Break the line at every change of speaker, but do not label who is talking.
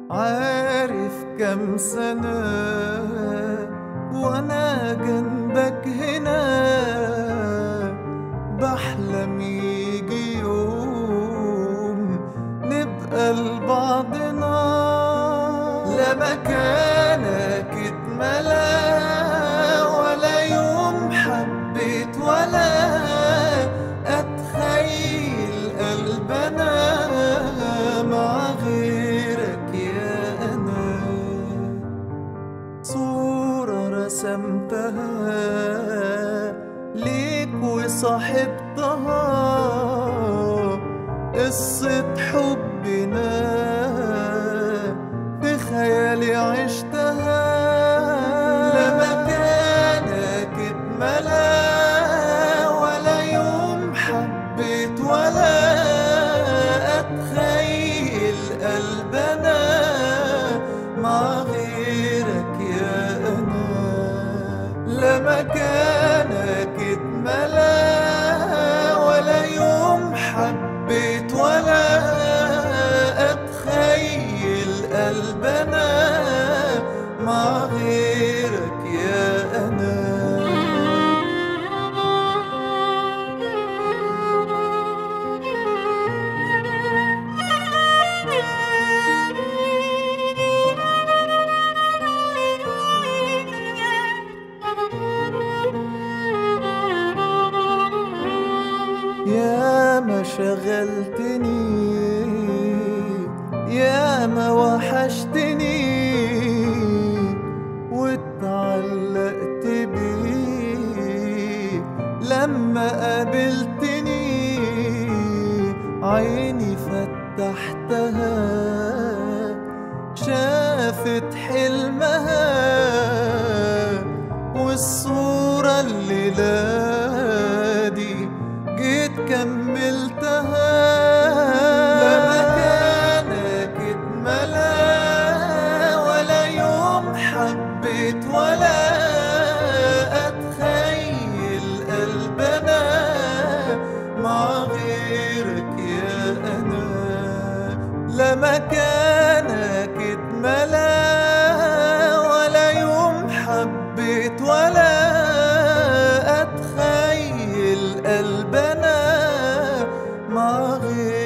عارف كم سنة وأنا جنبك هنا بحلم يجي يوم نبقى لبعضنا لا مكانك اتملى ولا يوم حبيت ولا أتخيل قلبنا مع غيرك يا أنا صورة رسمتها ليك وصاحبتها قصة حبنا في خيالي عشتها لا مكانك اتملى ولا يوم حبيت ولا أتخيل قلبنا مع غيرك يا أنا لا مكانك اتملى ولا يوم حبيت ولا أتخيل قلبنا مع غيرك يا أنا يا ما شغلتني يا ما وحشتني واتعلقت بيك لما قابلتني عيني فتحتها شافت حلمها والصورة الليلة دي جيت كملتها لا مكانك اتملى ولا يوم حبيت ولا أتخيل قلبنا مع غيرك يا أنا لا مكانك اتملى ولا يوم حبيت ولا أتخيل قلبنا مع غيرك